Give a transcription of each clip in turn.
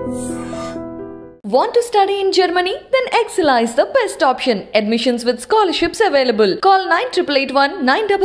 Want to study in Germany? Then Excella is the best option. Admissions with scholarships available. Call 9881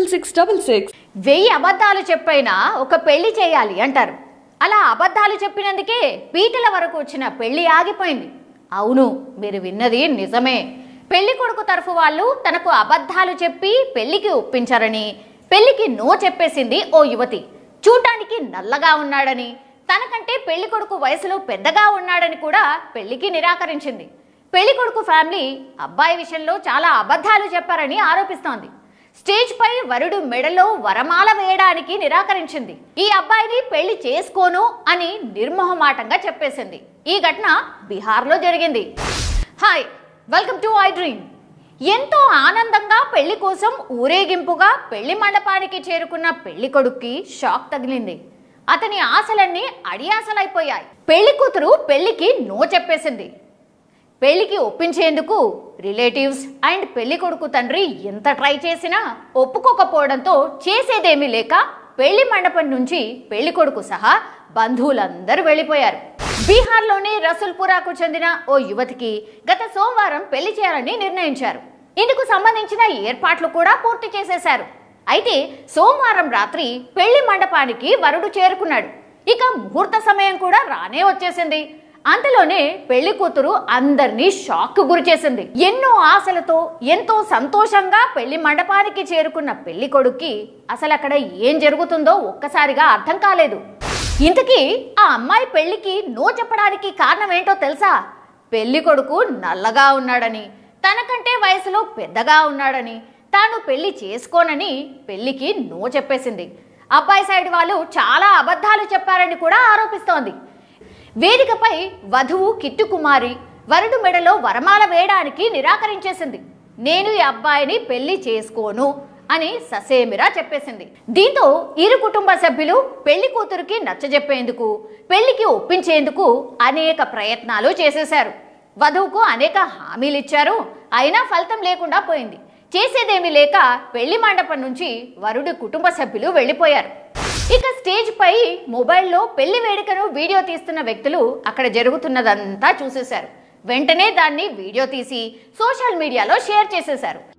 96666. వెయ్యి అబద్ధాలు చెప్పైనా ఒక పెళ్లి చేయాలి అంటారు అలా అబద్ధాలు చెప్పినందుకే పీటల వరకు వచ్చిన పెళ్లి ఆగిపోయింది అవును మీరు విన్నది నిజమే పెళ్లి కొడుకు తరఫు వాళ్ళు తనకు అబద్ధాలు చెప్పి పెళ్లికి ఒప్పించారని పెళ్లికి నో చెప్పేసింది ఓ యువతి చూడటానికి నల్లగా ఉన్నాడని తనకంటే పెళ్లి కొడుకు వయసులో పెద్దగా ఉన్నాడని కూడా పెళ్లికి నిరాకరించింది పెళ్లి కొడుకు ఫ్యామిలీ అబ్బాయి విషయంలో చాలా అబద్ధాలు చెప్పారని ఆరోపిస్తోంది స్టేజ్ పై వరుడు మెడలో వరమాల వేయడానికి నిరాకరించింది ఈ అబ్బాయిని పెళ్లి చేసుకోను అని నిర్మోహమాటంగా చెప్పేసింది ఈ ఘటన బీహార్లో జరిగింది hi welcome to I dream ఎంతో ఆనందంగా పెళ్లి కోసం ఊరేగింపుగా పెళ్లి మండపానికి చేరుకున్న పెళ్లి కొడుక్కి షాక్ తగిలింది అతని ఆశలన్నీ అడియాసలైపోయాయి పెళ్లి కూతురు పెళ్లికి నో చెప్పేసింది పెళ్లికి ఒప్పించేందుకు రిలేటివ్స్ అండ్ పెళ్లి కొడుకు తండ్రి ఎంత ట్రై చేసినా ఒప్పుకోకపోవడంతో చేసేదేమీ లేక పెళ్లి మండపం నుంచి పెళ్లి కొడుకు సహా బంధువులందరూ వెళ్ళిపోయారు బీహార్లోని రసూల్పురాకు చెందిన ఓ యువతికి గత సోమవారం పెళ్లి చేయాలని నిర్ణయించారు ఇందుకు సంబంధించిన ఏర్పాట్లు కూడా పూర్తి చేసేశారు అయితే సోమవారం రాత్రి పెళ్లి మండపానికి వరుడు చేరుకున్నాడు ఇక ముహూర్త సమయం కూడా రానే వచ్చేసింది అంతలోనే పెళ్లి కూతురు అందరినీ షాక్ గురి చేసింది ఎన్నో ఆశలతో ఎంతో సంతోషంగా పెళ్లి మండపానికి చేరుకున్న పెళ్లి కొడుక్కి అసలు అక్కడ ఏం జరుగుతుందో ఒక్కసారిగా అర్థం కాలేదు ఇంతకీ ఆ అమ్మాయి పెళ్లికి నో చెప్పడానికి కారణం ఏంటో తెలుసా పెళ్లి కొడుకు నల్లగా ఉన్నాడని తనకంటే వయసులో పెద్దగా ఉన్నాడని తాను పెళ్లి చేసుకోనని పెళ్లికి నో చెప్పేసింది అబ్బాయి సైడ్ వాళ్ళు చాలా అబద్ధాలు చెప్పారని కూడా ఆరోపిస్తోంది వేదికపై వధువు కిట్టు కుమారి వరుడు మెడలో వరమాల వేయడానికి నిరాకరించేసింది నేను ఈ అబ్బాయిని పెళ్లి చేసుకోను అని ససేమిరా చెప్పేసింది దీంతో ఇరు కుటుంబ సభ్యులు పెళ్లి కూతురికి నచ్చజెప్పేందుకు పెళ్లికి ఒప్పించేందుకు అనేక ప్రయత్నాలు చేసేశారు వధువుకు అనేక హామీలు ఇచ్చారు అయినా ఫలితం లేకుండా పోయింది చేసేదేమీ లేక పెళ్లి మండపం నుంచి వరుడి కుటుంబ సభ్యులు వెళ్ళిపోయారు ఇక స్టేజ్ పై మొబైల్లో పెళ్లి వేడుకను వీడియో తీస్తున్న వ్యక్తులు అక్కడ జరుగుతున్నదంతా చూసేశారు వెంటనే దాన్ని వీడియో తీసి సోషల్ మీడియాలో షేర్ చేసేశారు